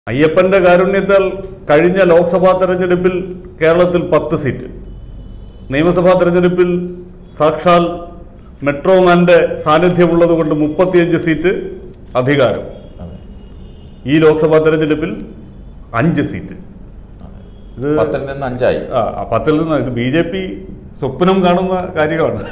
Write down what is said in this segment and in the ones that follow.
അയ്യപ്പന്റെ കാരുണ്യത്താൽ കഴിഞ്ഞ ലോക്സഭാ തെരഞ്ഞെടുപ്പിൽ കേരളത്തിൽ പത്ത് സീറ്റ് നിയമസഭാ തെരഞ്ഞെടുപ്പിൽ സാക്ഷാൽ മെട്രോമാന്റെ സാന്നിധ്യമുള്ളത് കൊണ്ട് മുപ്പത്തിയഞ്ച് സീറ്റ് അധികാരം അതെ ഈ ലോക്സഭാ തെരഞ്ഞെടുപ്പിൽ അഞ്ച് സീറ്റ് ഇത് പത്തിൽ നിന്ന് അഞ്ചായി ആ ആ പത്തിൽ നിന്ന് ഇത് ബി ജെ പി സ്വപ്നം കാണുന്ന കാര്യമാണ്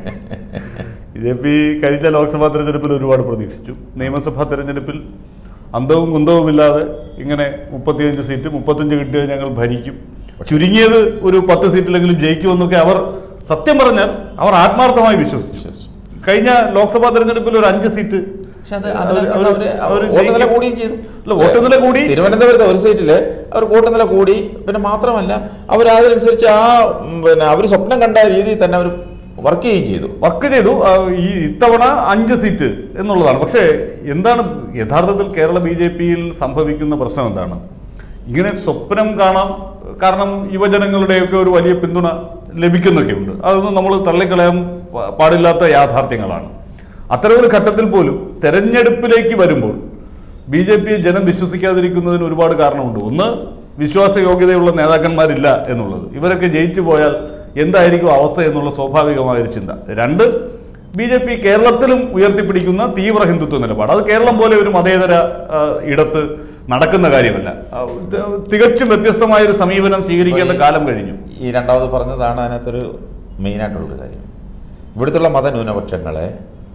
ബി ജെ പി കഴിഞ്ഞ ലോക്സഭാ തെരഞ്ഞെടുപ്പിൽ ഒരുപാട് പ്രതീക്ഷിച്ചു നിയമസഭാ തെരഞ്ഞെടുപ്പിൽ അന്തവും കുന്തവുമില്ലാതെ ഇങ്ങനെ മുപ്പത്തിയഞ്ച് സീറ്റ് മുപ്പത്തഞ്ച് കിട്ടിയാൽ ഞങ്ങൾ ഭരിക്കും ചുരുങ്ങിയത് ഒരു പത്ത് സീറ്റിലെങ്കിലും ജയിക്കുമെന്നൊക്കെ അവർ സത്യം പറഞ്ഞാൽ അവർ ആത്മാർത്ഥമായി വിശ്വസിച്ചു വിശ്വസിച്ചു. കഴിഞ്ഞ ലോക്സഭാ തെരഞ്ഞെടുപ്പിൽ ഒരു അഞ്ച് സീറ്റ് പക്ഷെ അത് അവര് അതിനകത്ത് അവര് അവര് വോട്ട് നില ജയിക്കും. കൂടുകയും ചെയ്തു അല്ല, വോട്ട് നില കൂടി. തിരുവനന്തപുരത്തെ ഒരു സീറ്റില് അവർ വോട്ട് നില കൂടി പിന്നെ മാത്രമല്ല അവർ അതിനനുസരിച്ച് ആ ഉം, പിന്നെ അവർ സ്വപ്നം കണ്ട രീതിയിൽ തന്നെ അവർ വർക്ക് ചെയ്യുകയും ചെയ്തു വർക്ക് ചെയ്തു ആ, ഈ ഇത്തവണ അഞ്ച് സീറ്റ് എന്നുള്ളതാണ് പക്ഷേ എന്താണ് യഥാർത്ഥത്തിൽ കേരള ബി ജെ പിയിൽ സംഭവിക്കുന്ന പ്രശ്നം എന്താണ് ഇങ്ങനെ സ്വപ്നം കാണാം കാരണം യുവജനങ്ങളുടെയൊക്കെ ഒരു വലിയ പിന്തുണ ലഭിക്കുന്നൊക്കെയുണ്ട് അതൊന്നും നമ്മൾ തള്ളിക്കളയാൻ പ- പാടില്ലാത്ത യാഥാർത്ഥ്യങ്ങളാണ് അത്തരമൊരു ഘട്ടത്തിൽ പോലും തെരഞ്ഞെടുപ്പിലേക്ക് വരുമ്പോൾ ബി ജെ പിയെ ജനം വിശ്വസിക്കാതിരിക്കുന്നതിന് ഒരുപാട് കാരണമുണ്ട് ഒന്ന് വിശ്വാസയോഗ്യതയുള്ള നേതാക്കന്മാരില്ല എന്നുള്ളത് ഇവരൊക്കെ ജയിച്ചു പോയാൽ എന്തായിരിക്കും അവസ്ഥ എന്നുള്ള സ്വാഭാവികമായ ഒരു ചിന്ത രണ്ട് ബി ജെ പി കേരളത്തിലും ഉയർത്തിപ്പിടിക്കുന്ന തീവ്ര ഹിന്ദുത്വ നിലപാട് അത് കേരളം പോലെ ഒരു മതേതര ആ, ഇടത്ത് നടക്കുന്ന കാര്യമല്ല ആ, ഇത് തികച്ചും വ്യത്യസ്തമായ ഒരു സമീപനം സ്വീകരിക്കേണ്ട കാലം കഴിഞ്ഞു ഈ രണ്ടാമത് പറഞ്ഞതാണ് അതിനകത്തൊരു മെയിനായിട്ടുള്ളൊരു കാര്യം ഇവിടുത്തുള്ള മതന്യൂനപക്ഷങ്ങളെ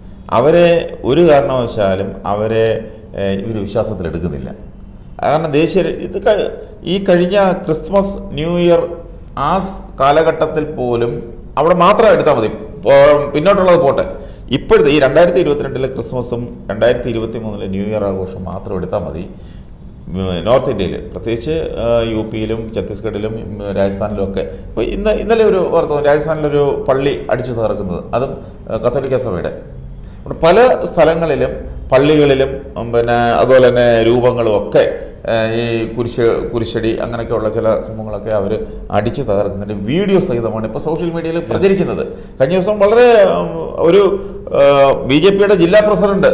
അവരെ ഒരു കാരണവശാലും അവരെ ഇവർ വിശ്വാസത്തിലെടുക്കുന്നില്ല കാരണം ദേശീയ ഇത് കഴി- ഈ കഴിഞ്ഞ ക്രിസ്മസ് ന്യൂ ഇയർ ആ സ് കാലഘട്ടത്തിൽ പോലും അവിടെ മാത്രം എടുത്താൽ മതി പോ- പിന്നോട്ടുള്ളത് പോട്ടെ ഇപ്പോഴത്തെ ഈ രണ്ടായിരത്തി ഇരുപത്തിരണ്ടിലെ ക്രിസ്മസും രണ്ടായിരത്തി ഇരുപത്തി മൂന്നിലെ ന്യൂ ഇയർ ആഘോഷം മാത്രം എടുത്താൽ മതി ഉം, നോർത്ത് ഇന്ത്യയിൽ പ്രത്യേകിച്ച് ആ, യു പിയിലും ഛത്തീസ്ഗഡിലും ഉം, രാജസ്ഥാനിലും ഒക്കെ ഇപ്പോൾ ഇന്ന് ഇന്നലെ ഒരു വാർത്ത വന്നു. രാജസ്ഥാനിലൊരു പള്ളി അടിച്ചു തകർക്കുന്നത് അതും ആ, കത്തോലിക്ക സഭയുടെ അവിടെ പല സ്ഥലങ്ങളിലും പള്ളികളിലും ഉം, പിന്നെ അതുപോലെ തന്നെ രൂപങ്ങളും ഒക്കെ ആ, ഈ കുരിശ് കുരിശടി അങ്ങനെയൊക്കെയുള്ള ചില സംഭവങ്ങളൊക്കെ അവർ അടിച്ചു തകർക്കുന്നതിൻ്റെ വീഡിയോ സഹിതമാണ് ഇപ്പോൾ സോഷ്യൽ മീഡിയയിൽ പ്രചരിക്കുന്നത് കഴിഞ്ഞ ദിവസം വളരെ ഉം, ഒരു ബി ജെ പിയുടെ ജില്ലാ പ്രസിഡന്റ്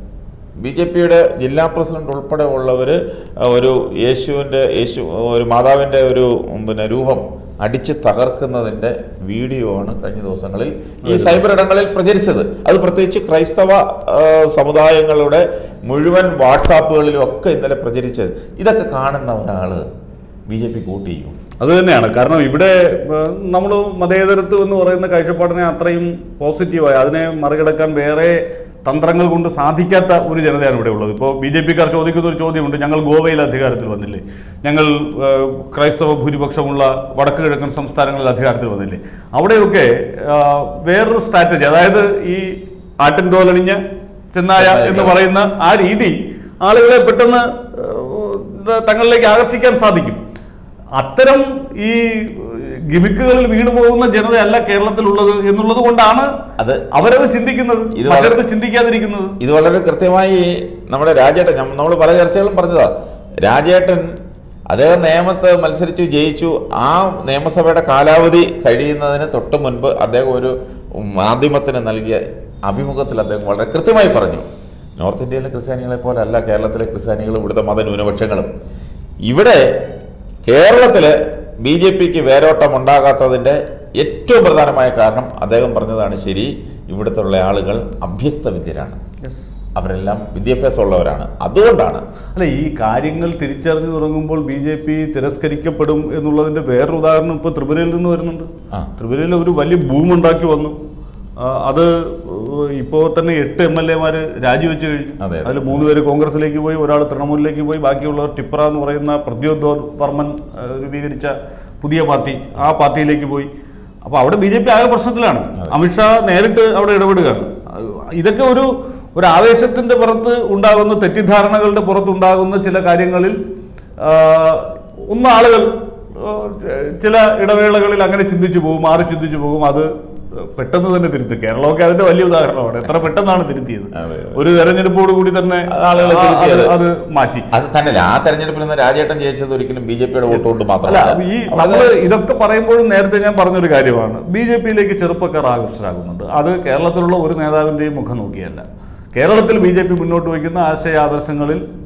ബി ജെ പിയുടെ ജില്ലാ പ്രസിഡന്റ് ഉൾപ്പെടെ ഉള്ളവർ ഒരു യേശുവിൻ്റെ യേശു ഒരു മാതാവിൻ്റെ ഒരു ഉം, പിന്നെ രൂപം അടിച്ച് തകർക്കുന്നതിൻ്റെ വീഡിയോ ആണ് കഴിഞ്ഞ ദിവസങ്ങളിൽ ഈ സൈബർ ഇടങ്ങളിൽ പ്രചരിച്ചത് അത് പ്രത്യേകിച്ച് ക്രൈസ്തവ ആ, സമുദായങ്ങളുടെ മുഴുവൻ വാട്സാപ്പുകളിലും ഒക്കെ ഇന്നലെ പ്രചരിച്ചത് ഇതൊക്കെ കാണുന്ന ഒരാൾ ബി ജെ പി വോട്ട് ചെയ്യും അത് തന്നെയാണ് കാരണം ഇവിടെ നമ്മൾ മതേതരത്വം എന്ന് പറയുന്ന കാഴ്ചപ്പാടിനെ അത്രയും പോസിറ്റീവായി അതിനെ മറികടക്കാൻ വേറെ തന്ത്രങ്ങൾ കൊണ്ട് സാധിക്കാത്ത ഒരു ജനതയാണ് ഇവിടെ ഉള്ളത് ഇപ്പോൾ ബി ജെ പിക്കാർ ചോദിക്കുന്ന ഒരു ചോദ്യമുണ്ട് ഞങ്ങൾ ഗോവയിൽ അധികാരത്തിൽ വന്നില്ലേ ഞങ്ങൾ ഏഹ്, ക്രൈസ്തവ ഭൂരിപക്ഷമുള്ള വടക്ക് കിഴക്കൻ സംസ്ഥാനങ്ങളിൽ അധികാരത്തിൽ വന്നില്ലേ അവിടെയൊക്കെ ആ, വേറൊരു സ്ട്രാറ്റജി അതായത് ഈ ആട്ടിൻ തോലണിഞ്ഞ ചെന്നായ എന്ന് പറയുന്ന ആ രീതി ആളുകളെ പെട്ടെന്ന് ഏഹ്, തങ്ങളിലേക്ക് ആകർഷിക്കാൻ സാധിക്കും അത്തരം ഈ ഗിമിക്കുകളിൽ വീണു പോകുന്ന ജനതയല്ല കേരളത്തിലുള്ളത് എന്നുള്ളത് കൊണ്ടാണ് അത് അവരത് ചിന്തിക്കുന്നത് ഇത് മറ്റടുത്ത് ചിന്തിക്കാതിരിക്കുന്നത് ഇത് വളരെ കൃത്യമായി നമ്മുടെ രാജേട്ടൻ നമ്മൾ പല ചർച്ചകളും പറഞ്ഞതാ രാജേട്ടൻ അദ്ദേഹം നിയമത്ത് മത്സരിച്ചു ജയിച്ചു ആ നിയമസഭയുടെ കാലാവധി കഴിയുന്നതിന് തൊട്ട് മുൻപ് അദ്ദേഹം ഒരു മാധ്യമത്തിന് നൽകിയ അഭിമുഖത്തിൽ അദ്ദേഹം വളരെ കൃത്യമായി പറഞ്ഞു നോർത്ത് ഇന്ത്യയിലെ ക്രിസ്ത്യാനികളെ പോലല്ല കേരളത്തിലെ ക്രിസ്ത്യാനികളും ഇവിടുത്തെ മതന്യൂനപക്ഷങ്ങളും ഇവിടെ കേരളത്തിൽ ബി ജെ പിക്ക് വേരോട്ടം ഉണ്ടാകാത്തതിൻ്റെ ഏറ്റവും പ്രധാനമായ കാരണം അദ്ദേഹം പറഞ്ഞതാണ് ശരി ഇവിടുത്തെ ഉള്ള ആളുകൾ അഭ്യസ്ത വിദ്യരാണ് അവരെല്ലാം വിദ്യാഭ്യാസമുള്ളവരാണ് അതുകൊണ്ടാണ് അല്ല ഈ കാര്യങ്ങൾ തിരിച്ചറിഞ്ഞു തുടങ്ങുമ്പോൾ ബി ജെ പി തിരസ്കരിക്കപ്പെടും എന്നുള്ളതിന്റെ വേറൊരു ഉദാഹരണം ഇപ്പോൾ ത്രിപുരയിൽ നിന്ന് വരുന്നുണ്ട് ആ. ത്രിപുരയിൽ ഒരു വലിയ ബൂം ഉണ്ടാക്കി വന്നു ആ, അത് ഇപ്പോൾ തന്നെ എട്ട് എം എൽ എമാര് രാജിവെച്ച് കഴിഞ്ഞു അതെ, അതെ. അതിൽ മൂന്ന് പേര് കോൺഗ്രസിലേക്ക് പോയി ഒരാൾ തൃണമൂലിലേക്ക് പോയി ബാക്കിയുള്ളവർ ടിപ്ര എന്ന് പറയുന്ന പ്രദ്യോത് വർമ്മൻ ആ, രൂപീകരിച്ച പുതിയ പാർട്ടി ആ പാർട്ടിയിലേക്ക് പോയി അപ്പോൾ അവിടെ ബി ജെ പി ആകെ പ്രശ്നത്തിലാണ് അമിത്ഷാ നേരിട്ട് അവിടെ ഇടപെടുകയാണ് അത് ഇതൊക്കെ ഒരു ഒരു ആവേശത്തിന്റെ പുറത്ത് ഉണ്ടാകുന്ന തെറ്റിദ്ധാരണകളുടെ പുറത്തുണ്ടാകുന്ന ചില കാര്യങ്ങളിൽ ആ, ഒന്ന് ആളുകൾ ആ, ചില ഇടവേളകളിൽ അങ്ങനെ ചിന്തിച്ചു പോകും മാറി ചിന്തിച്ചു പോകും അത് പെട്ടെന്ന് തന്നെ തിരുത്തി കേരളമൊക്കെ അതിന്റെ വലിയ ഉദാഹരണമാണ് എത്ര പെട്ടെന്നാണ് തിരുത്തിയത് അതെ, ഒരു തെരഞ്ഞെടുപ്പോട് കൂടി തന്നെ അത് ആളുകൾ ആ, അത് തിരുത്തിയത്. അത് മാറ്റി അത് തന്നെയല്ല ആ തെരഞ്ഞെടുപ്പിൽ നിന്ന് രാജേട്ടൻ ജയിച്ചത് ഒരിക്കലും ബി ജെ പിയുടെ വോട്ട് കൊണ്ട് അല്ല മാത്രമല്ല ഈ നമ്മൾ ഇതൊക്കെ പറയുമ്പോഴും നേരത്തെ ഞാൻ പറഞ്ഞൊരു കാര്യമാണ് ബി ജെ പിയിലേക്ക് ചെറുപ്പക്കാർ ആകർഷരാകുന്നുണ്ട് അത് കേരളത്തിലുള്ള ഒരു നേതാവിന്റെയും മുഖം നോക്കിയല്ല കേരളത്തിൽ ബി ജെ പി മുന്നോട്ട് വയ്ക്കുന്ന ആശയ ആദർശങ്ങളിൽ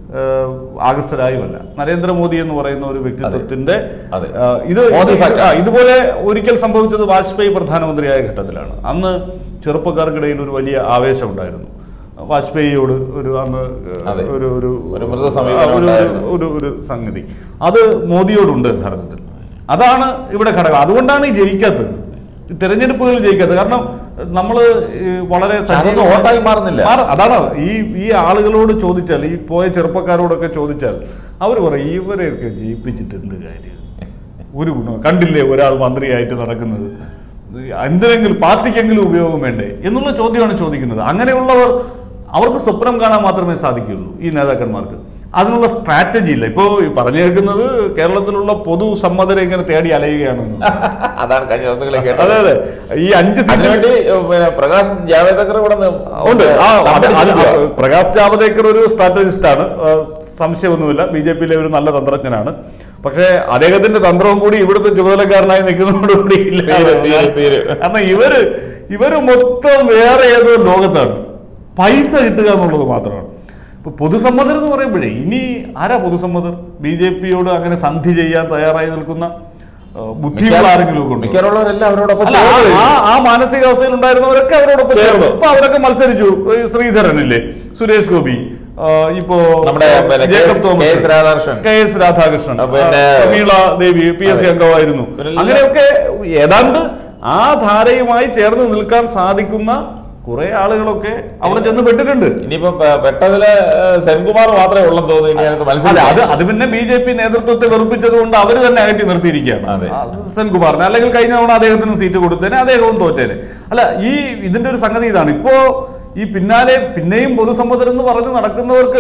ഏഹ്, ആകൃഷ്ടരായുമല്ല നരേന്ദ്രമോദി എന്ന് പറയുന്ന ഒരു വ്യക്തിത്വത്തിന്റെ അതെ. ഏഹ്, ഇത് മോദി factor. ആ, ഇതുപോലെ ഒരിക്കൽ സംഭവിച്ചത് വാജ്പേയി പ്രധാനമന്ത്രിയായ ഘട്ടത്തിലാണ് അന്ന് ചെറുപ്പക്കാർക്കിടയിൽ ഒരു വലിയ ആവേശം ഉണ്ടായിരുന്നു വാജ്പേയിയോട് ഒരു അന്ന് ഏഹ്, അതെ. ഒരു ഒരു ഒരു മൃദു സമീപനം ആ, ഒരു- ഉണ്ടായിരുന്നു. ഒരു ഒരു സംഗതി അത് മോദിയോടുണ്ട് യഥാർത്ഥത്തിൽ അതാണ് ഇവിടെ ഘടകം അതുകൊണ്ടാണ് ഈ ജയിക്കാത്തത് ഈ തെരഞ്ഞെടുപ്പുകളിൽ ജയിക്കാത്തത് കാരണം നമ്മൾ വളരെ അതൊന്നും സജീവ- വോട്ടായി മാറുന്നില്ല. മാറ- അതാണ് ഈ ഈ ആളുകളോട് ചോദിച്ചാൽ ഈ പോയ ചെറുപ്പക്കാരോടൊക്കെ ചോദിച്ചാൽ അവർ പറയും ഇവരെയൊക്കെ ജയിപ്പിച്ചിട്ട് എന്ത് കാര്യം ഒരു ഗുണം കണ്ടില്ലേ ഒരാൾ മന്ത്രിയായിട്ട് നടക്കുന്നത് എന്തിനെങ്കിലും പാർട്ടിക്കെങ്കിലും ഉപയോഗം വേണ്ടേ എന്നുള്ള ചോദ്യമാണ് ചോദിക്കുന്നത് അങ്ങനെയുള്ളവർ അവർക്ക് സ്വപ്നം കാണാൻ മാത്രമേ സാധിക്കുകയുള്ളൂ ഈ നേതാക്കന്മാർക്ക് അതിനുള്ള സ്ട്രാറ്റജി ഇല്ല ഇപ്പോൾ ഈ പറഞ്ഞു കേൾക്കുന്നത് കേരളത്തിലുള്ള പൊതുസമ്മതരെ ഇങ്ങനെ തേടി അലയുകയാണെന്ന് അതാണ് കഴിഞ്ഞ ദിവസങ്ങളിൽ അതെ കേട്ടത് അതെ ഈ അഞ്ച് സീറ്റ് അതിനുവേണ്ടി ഏഹ്, പിന്നെ പ്രകാശ് ജാവേദക്കർ കൂടെ നി- ഉണ്ട് ആ അത് അത് തമ്പടിച്ചിരിക്കുവാ. പ്രകാശ് ജാവദേക്കർ ഒരു സ്ട്രാറ്റജിസ്റ്റ് ആണ് ആ, സംശയമൊന്നുമില്ല ബി ജെ പിയിലെ ഒരു നല്ല തന്ത്രജ്ഞനാണ് പക്ഷേ അദ്ദേഹത്തിന്റെ തന്ത്രവും കൂടി ഇവിടുത്തെ ചുമതലക്കാരനായി നിൽക്കുന്നതോടുകൂടി ഇല്ല തീരെ, തീരെ, തീരെ. കാരണം ഇവര് ഇവര് മൊത്തം വേറെ ഏതോ ലോകത്താണ് പൈസ കിട്ടുക എന്നുള്ളത് മാത്രമാണ് ഇപ്പൊ പൊതുസമ്മതർ എന്ന് പറയുമ്പോഴേ ഇനി ആരാ പൊതുസമ്മതർ ബി ജെ പിയോട് അങ്ങനെ സന്ധി ചെയ്യാൻ തയ്യാറായി നിൽക്കുന്ന ആ, ബുദ്ധിയുള്ള ആരെങ്കിലും ഒക്കെ ഉണ്ടോ? മിക്കവാറുള്ളവരെല്ലാം അവരോടൊപ്പം അല്ല, ചേർന്ന് ആ- ആ- ആ മാനസികാവസ്ഥയിൽ ഉണ്ടായിരുന്നവരൊക്കെ അവരോടൊപ്പം ചേർന്നു. ചേർന്നു ഇപ്പൊ അവരൊക്കെ മത്സരിച്ചു ഈ ശ്രീധരനില്ലേ സുരേഷ് ഗോപി ആ, ഇപ്പോ നമ്മുടെ പിന്നെ Jacob K- Thomas, K S Radhakrishnan. K S Radhakrishnan ആ, പിന്നെ ആ, Prameela Devi P S C അതെ. അംഗമായിരുന്നു ഇവരെല്ലാം- അങ്ങനെയൊക്കെ ഏതാണ്ട് ആ ധാരയുമായി ചേർന്ന് നിൽക്കാൻ സാധിക്കുന്ന കുറെ ആളുകളൊക്കെ അവിടെ ചെന്ന് പെട്ടിട്ടുണ്ട് ഇനിയിപ്പം പെ- പെട്ടതില് ഏഹ്, സെൻകുമാർ മാത്രമേ ഉള്ളെന്ന് തോന്നുന്നു ഇനി അതിനകത്ത് അല്ല മത്സരം അത് അത് പിന്നെ ബി ജെ പി നേതൃത്വത്തെ വെറുപ്പിച്ചത് കൊണ്ട് അവർ തന്നെ അകറ്റി നിർത്തിയിരിക്കുകയാണ് അതെ. ആ, സെൻകുമാറിന് അല്ലെങ്കിൽ കഴിഞ്ഞ തവണ അദ്ദേഹത്തിന് സീറ്റ് കൊടുത്തേനെ അദ്ദേഹവും തോറ്റേനെ അല്ല ഈ ഇതിന്റെ ഒരു സംഗതി ഇതാണ് ഇപ്പോ ഈ പിന്നാലെ പിന്നെയും പൊതുസമ്മതം എന്ന് പറഞ്ഞ് നടക്കുന്നവർക്ക്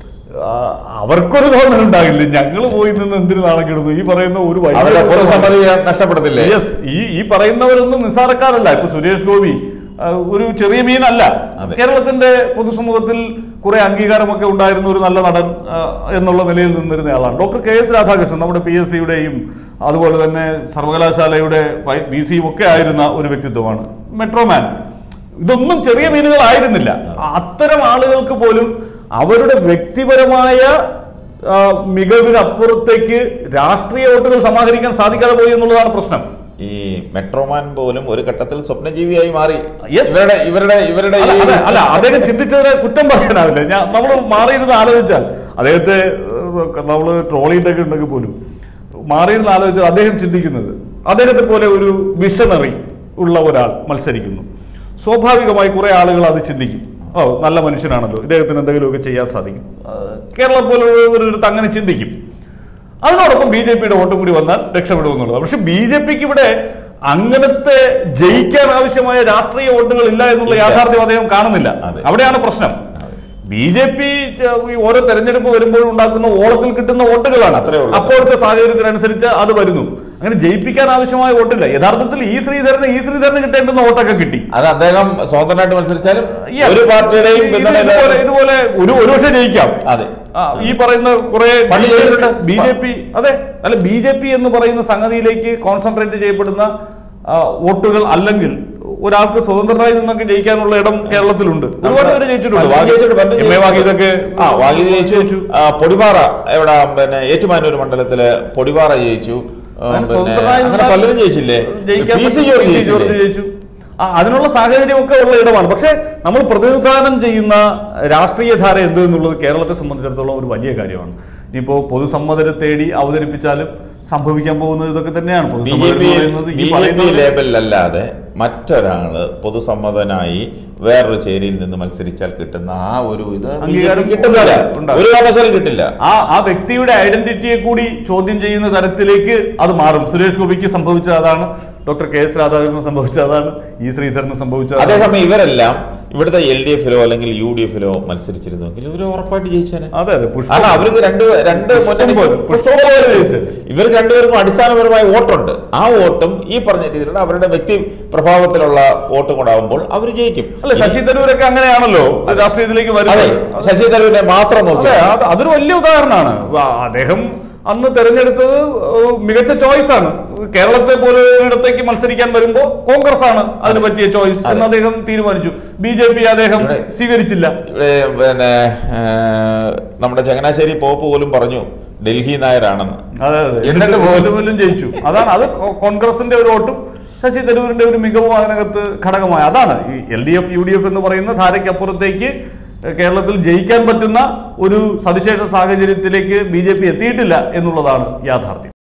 ആ, അവർക്കൊരു തോന്നലുണ്ടാകില്ല ഞങ്ങൾ പോയി നിന്ന് എന്തിനു നാളെക്കെടുത്തു ഈ പറയുന്ന ഒരു വലിയ അവരുടെ പൊതുസമ്മതി നഷ്ടപ്പെടത്തില്ലേ യെസ് ഈ ഈ പറയുന്നവരൊന്നും നിസ്സാരക്കാരല്ല ഇപ്പൊ സുരേഷ് ഗോപി ആ, ഒരു ചെറിയ മീനല്ല അതെ. കേരളത്തിന്റെ പൊതുസമൂഹത്തിൽ കുറെ അംഗീകാരമൊക്കെ ഉണ്ടായിരുന്ന ഒരു നല്ല നടൻ ആ, എന്നുള്ള നിലയിൽ നിന്നിരുന്ന ആളാണ് ഡോക്ടർ കെ എസ് രാധാകൃഷ്ണൻ നമ്മുടെ പി എസ് സിയുടെയും അതുപോലെ തന്നെ സർവകലാശാലയുടെ വി സിയും ഒക്കെ ആയിരുന്ന ഒരു വ്യക്തിത്വമാണ് മെട്രോമാൻ ഇതൊന്നും ചെറിയ മീനുകളായിരുന്നില്ല അത്തരം ആളുകൾക്ക് പോലും അവരുടെ വ്യക്തിപരമായ ആ, മികവിനപ്പുറത്തേക്ക് രാഷ്ട്രീയ വോട്ടുകൾ സമാഹരിക്കാൻ സാധിക്കാതെ പോയി എന്നുള്ളതാണ് പ്രശ്നം ഈ മെട്രോമാൻ പോലും ഒരു ഘട്ടത്തിൽ സ്വപ്നജീവിയായി മാറി Yes. ഇവരുടെ ഇവരുടെ ഇവരുടെ അല്ല, ഈ- അല്ല, അല്ല അദ്ദേഹം ചിന്തിച്ചതിനെ കുറ്റം പറയാനാവില്ല ഞാൻ നമ്മൾ മാറിയിരുന്ന് ആലോചിച്ചാൽ അദ്ദേഹത്തെ നമ്മൾ ട്രോളിയിട്ടൊക്കെ ഉണ്ടെങ്കിൽ പോലും മാറിയിരുന്ന് ആലോചിച്ചാൽ അദ്ദേഹം ചിന്തിക്കുന്നത് അദ്ദേഹത്തെ പോലെ ഒരു വിഷണറി ഉള്ള ഒരാൾ മത്സരിക്കുന്നു സ്വാഭാവികമായി കുറെ ആളുകൾ അത് ചിന്തിക്കും ഓ നല്ല മനുഷ്യനാണല്ലോ ഇദ്ദേഹത്തിന് എന്തെങ്കിലുമൊക്കെ ചെയ്യാൻ സാധിക്കും ആ, കേരളം പോലുള്ള ഒരിടത്ത് അങ്ങനെ ചിന്തിക്കും അതിനോടൊപ്പം ബി ജെ പിയുടെ വോട്ടും കൂടി വന്നാൽ രക്ഷപ്പെടുമെന്നുള്ളത് പക്ഷെ ബി ജെ പിക്ക് ഇവിടെ അങ്ങനത്തെ ജയിക്കാൻ ആവശ്യമായ രാഷ്ട്രീയ വോട്ടുകൾ ഇല്ല എന്നുള്ള ഇല്ല. യാഥാർത്ഥ്യം അദ്ദേഹം കാണുന്നില്ല അതെ. അവിടെയാണ് പ്രശ്നം അതെ. ബി ജെ പി ഓരോ തെരഞ്ഞെടുപ്പ് വരുമ്പോൾ ഉണ്ടാക്കുന്ന ഓളത്തിൽ കിട്ടുന്ന വോട്ടുകളാണ് അത്രേ ഉള്ളൂ. അപ്പോഴത്തെ സാഹചര്യത്തിനനുസരിച്ച് അത് വരുന്നു അങ്ങനെ ജയിപ്പിക്കാൻ ആവശ്യമായ വോട്ടില്ല യഥാർത്ഥത്തിൽ ഈ ശ്രീധരന് ഈ ശ്രീധരന് കിട്ടേണ്ടുന്ന വോട്ടൊക്കെ കിട്ടി അത് അദ്ദേഹം സ്വതന്ത്രമായിട്ട് മത്സരിച്ചാലും Yes. ഒരു പാർട്ടിയുടെയും ഇത് പിന്തുണ ഇതുപോലെ ഇതുപോലെ ഒരു ഒരു പക്ഷേ ജയിക്കാം അതെ ആ, ഈ പറയുന്ന കുറെ പണ്ട് ചെയ്തിട്ടുണ്ട്. ബി ജെ പി അതെ അല്ല ബി ജെ പി എന്ന് പറയുന്ന സംഗതിയിലേക്ക് കോൺസെൻട്രേറ്റ് ചെയ്യപ്പെടുന്ന ആ, വോട്ടുകൾ അല്ലെങ്കിൽ ഒരാൾക്ക് സ്വതന്ത്രമായി നിന്നൊക്കെ ജയിക്കാനുള്ള ഇടം കേരളത്തിലുണ്ട് ഒരുപാട് പേര് ജയിച്ചിട്ടുണ്ട് പലരും ജയിച്ചിട്ടുണ്ട്, പലരും എം എ വാഹിദൊക്കെ ആ വാഗിദ് ജയിച്ചു ആ, പൊടിപാറ എവിടെ പിന്നെ ഏറ്റുമാനൂർ മണ്ഡലത്തില് പൊടിപാറ ജയിച്ചു ആ, അങ്ങനെ പിന്നെ സ്വതന്ത്രമായി അങ്ങനെ നിന്നാൽ പലരും ജയിച്ചില്ലേ ജയിക്കാൻ പി സി പറ്റും. ജോർജ് പി സി ജോർജ് ജയിച്ചില്ലേ ജയിച്ചു ആ, അതിനുള്ള സാഹചര്യമൊക്കെ ഉള്ള ഇടമാണ് പക്ഷെ നമ്മൾ പ്രതിനിധാനം ചെയ്യുന്ന രാഷ്ട്രീയ ധാര എന്ത് എന്നുള്ളത് കേരളത്തെ സംബന്ധിച്ചിടത്തോളം ഒരു വലിയ കാര്യമാണ് ഇപ്പോ പൊതുസമ്മതരെ തേടി അവതരിപ്പിച്ചാലും സംഭവിക്കാൻ പോകുന്നത് ഇതൊക്കെ തന്നെയാണ് ബി പൊതുസമ്മതം ജെ എന്ന് പി പറയുന്നത് ബി ഈ ജെ പി പറയുന്നത് ലേബലിലല്ലാതെ മറ്റൊരാള് പൊതുസമ്മതനായി വേറൊരു ചേരിയിൽ നിന്ന് മത്സരിച്ചാൽ കിട്ടുന്ന ആ ഒരു ഇത് ബി ജെ അംഗീകാരം പി കിട്ടുന്നില്ല ഉണ്ടാകും. ഒരു കാരണവശാലും കിട്ടില്ല ആ ആ വ്യക്തിയുടെ ഐഡന്റിറ്റിയെ കൂടി ചോദ്യം ചെയ്യുന്ന തരത്തിലേക്ക് അത് മാറും സുരേഷ് ഗോപിക്ക് സംഭവിച്ചത് അതാണ് ഡോക്ടർ കെ എസ് രാധാകൃഷ്ണൻ സംഭവിച്ചത് അതാണ് ഈ ശ്രീധരന് സംഭവിച്ചത് അതാണ്. അതേസമയം ഇവരെല്ലാം ഇവിടുത്തെ എൽ ഡി എഫിലോ അല്ലെങ്കിൽ യു ഡി എഫിലോ മത്സരിച്ചിരുന്നുവെങ്കിൽ ഇവർ ഉറപ്പായിട്ട് ജയിച്ചേനെ അതെ അതെ പുഷ്പ കാരണം അവർക്ക് രണ്ട് രണ്ട് മുന്നണി പോലെ, പുഷ്പം പോലെ ജയിച്ചത്. ഇവർക്ക് രണ്ടുപേർക്കും അടിസ്ഥാനപരമായ വോട്ടുണ്ട് ആ വോട്ടും ഈ പറഞ്ഞ രീതിയിലുള്ള അവരുടെ വ്യക്തി പ്രഭാവത്തിലുള്ള വോട്ടും കൂടെ ആവുമ്പോൾ അവർ ജയിക്കും അല്ല ശശി തരൂരൊക്കെ അങ്ങനെയാണല്ലോ രാഷ്ട്രീയത്തിലേക്ക് അതെ വരുന്നത് ശശി തരൂരിനെ മാത്രം നോക്കി അതെ അത് അതൊരു വലിയ ഉദാഹരണമാണ് വ- അദ്ദേഹം അന്ന് തെരഞ്ഞെടുത്തത് ഏഹ്, മികച്ച ചോയ്സ് ആണ് കേരളത്തെ പോലെ ഇടത്തേക്ക് മത്സരിക്കാൻ വരുമ്പോൾ കോൺഗ്രസ് ആണ് അതിന് പറ്റിയ ചോയ്സ് എന്ന് അദ്ദേഹം തീരുമാനിച്ചു ബി ജെ പി അദ്ദേഹം ഇവിടെ- സ്വീകരിച്ചില്ല ഇവിടെ പിന്നെ ആ, നമ്മുടെ ചങ്ങനാശ്ശേരി പോപ്പ് പോലും പറഞ്ഞു ഡൽഹി നായരാണെന്ന് അതെ അതെ എന്നിട്ട് പോലും- പോലും ജയിച്ചു അതാണ് അത് കോ- കോൺഗ്രസിന്റെ ഒരു വോട്ടും ശശി തരൂരിന്റെ ഒരു മികവും അതിനകത്ത് ഘടകമായ അതാണ് ഈ L D F U D F എന്ന് പറയുന്ന ധാരയ്ക്കപ്പുറത്തേക്ക് കേരളത്തിൽ ജയിക്കാൻ പറ്റുന്ന ഒരു സവിശേഷ സാഹചര്യത്തിലേക്ക് ബി ജെ പി എത്തിയിട്ടില്ല എന്നുള്ളതാണ് യാഥാർത്ഥ്യം